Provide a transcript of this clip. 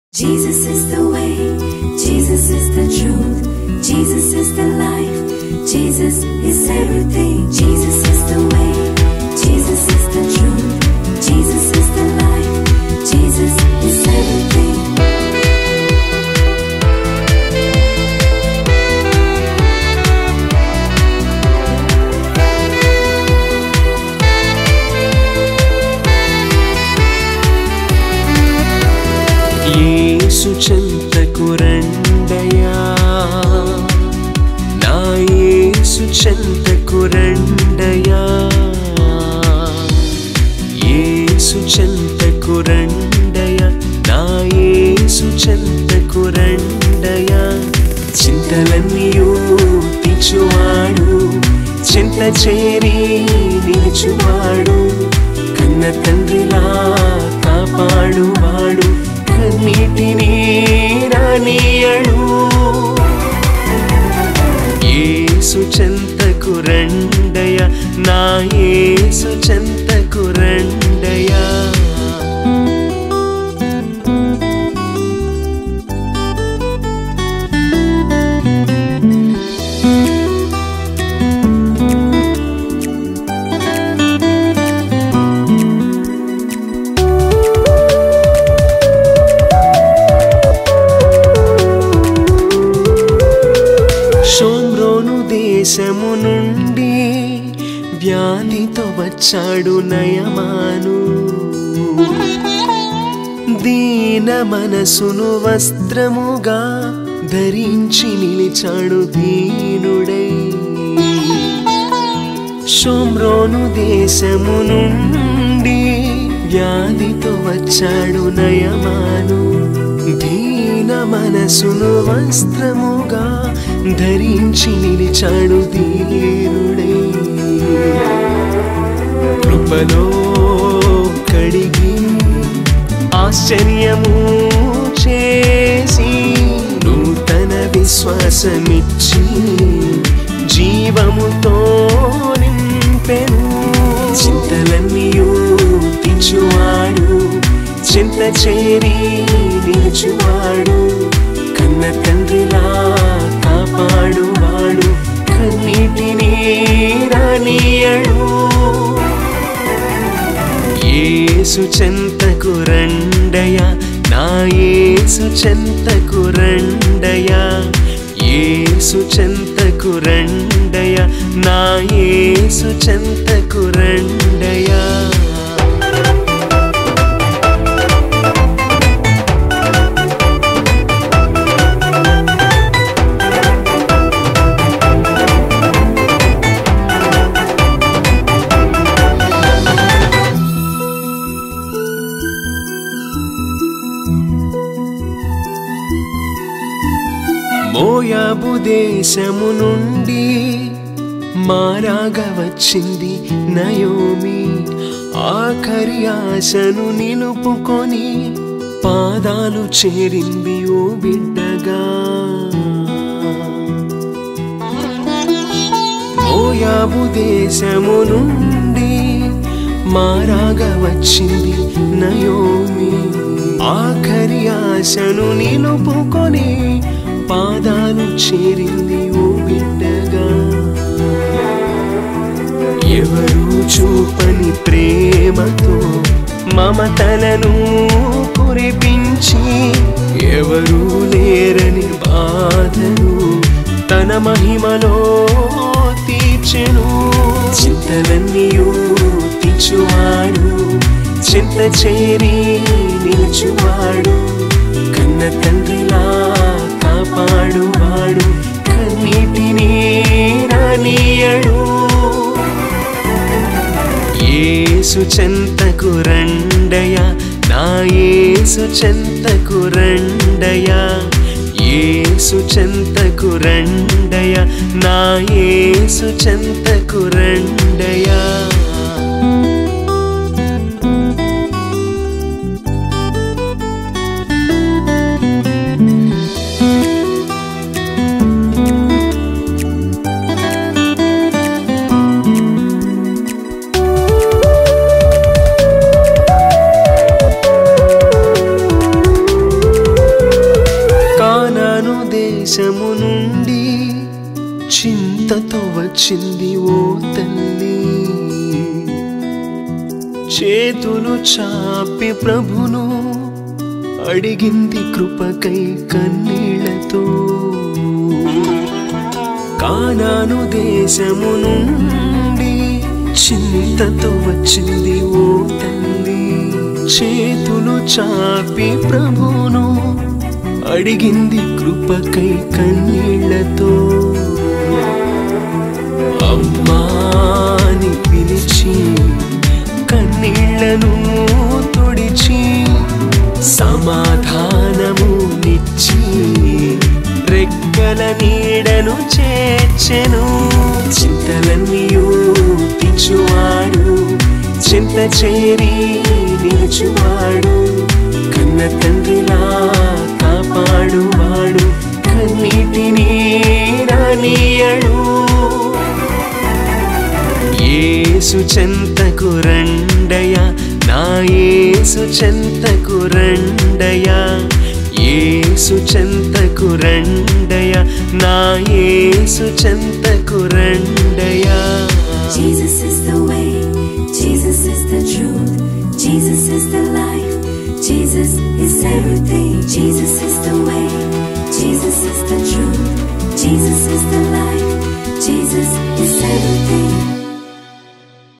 Jesus is the way, Jesus is the truth, Jesus is the life, Jesus is everything. Jesus is the way, Jesus is the truth, Jesus is the life, Jesus is everything. యేసు చెంతకు రండయా నా యేసు చెంతకు రండయా యేసు చెంతకు రండయా నా యేసు చెంతకు రండయా చింతలన్నీయూ తీర్చువాడు చింత చేరి నిలుచువాడు కన్న తండ్రిలా కాపాడువాడు కన్నీటిని రానియడు ఏసు చెంతకు రండయ నా ఏసు చెంతకు రండయా షోమ్రోను దేశము నుండి వ్యాధితో వచ్చాడు నయమాను దీన మనసును వస్త్రముగా ధరించి నిలిచాడు దీనుడై షోమ్రోను దేశము నుండి వ్యాధితో వచ్చాడు నయమాను దీన మనసును వస్త్రముగా ధరించి నిలిచాడు దీనుడై కృపలో కడిగి ఆశ్చర్యము చేసి నూతన విశ్వాసమిచ్చి జీవముతో నింపెను చింతలన్నీయూ తీర్చువాడు చింత చేరి నిలుచువాడు కన్న తండ్రిలా కాపాడువాడు కన్నీటిని రానియడు ఏసు చెంతకు రండయా నా ఏసు చెంతకు రండయా ఏసు చెంతకు రండయా నా ఏసు చెంతకు రండయా మోయాబు దేశము నుండి మారాగా వచ్చింది నయోమి ఆఖరి ఆశను నిలుపుకొని పాదాలు చేరింది ఓ బిడ్డగా మోయాబు దేశము నుండి మారాగా వచ్చింది నయోమి ఆఖరి ఆశను నిలుపుకొని పాదాలు చేరింది ఓ బిడ్డగా ఎవరు చూపని ప్రేమతో మమతలను కురిపించి ఎవరు లేరని బాధను తన మహిమలో తీర్చెను చింతలన్నీయూ తీర్చువాడు చింత చేరి నిలుచువాడు కన్న తండ్రిలా కాపాడువాడు కన్నీటిని రానియడు ఏసు చెంతకు రండయా నా ఏసు చెంతకు రండయా ఏసు చెంతకు రండయా నా ఏసు చెంతకు రండయా దేశము నుండి చింతతో వచ్చింది ఓ తల్లి చేతులు చాపి ప్రభును అడిగింది కృపకై కన్నీళ్లతో కానాను దేశము నుండి చింతతో వచ్చింది ఓ తల్లి చేతులు చాపి ప్రభును అడిగింది కృపకై కన్నీళ్లతో అమ్మాని పిలిచి కన్నీళ్లను తుడిచి సమాధానము నిచ్చి రెక్కల నీడను చేర్చెను చింతలన్నీయు పిచ్చువాడు చింత చేరి నిలుచువాడు కన్న తండ్రిలా కాపాడువాడు కన్నీటిని రానియడు ఏసు చెంతకు రండయ నా ఏసు చెంతకు రండయ ఏసు చెంతకు రండయ నా ఏసు చెంతకు రండయ Jesus is the way, Jesus is the truth, Jesus is the life, Jesus is everything. Jesus is the way, Jesus is the truth, Jesus is the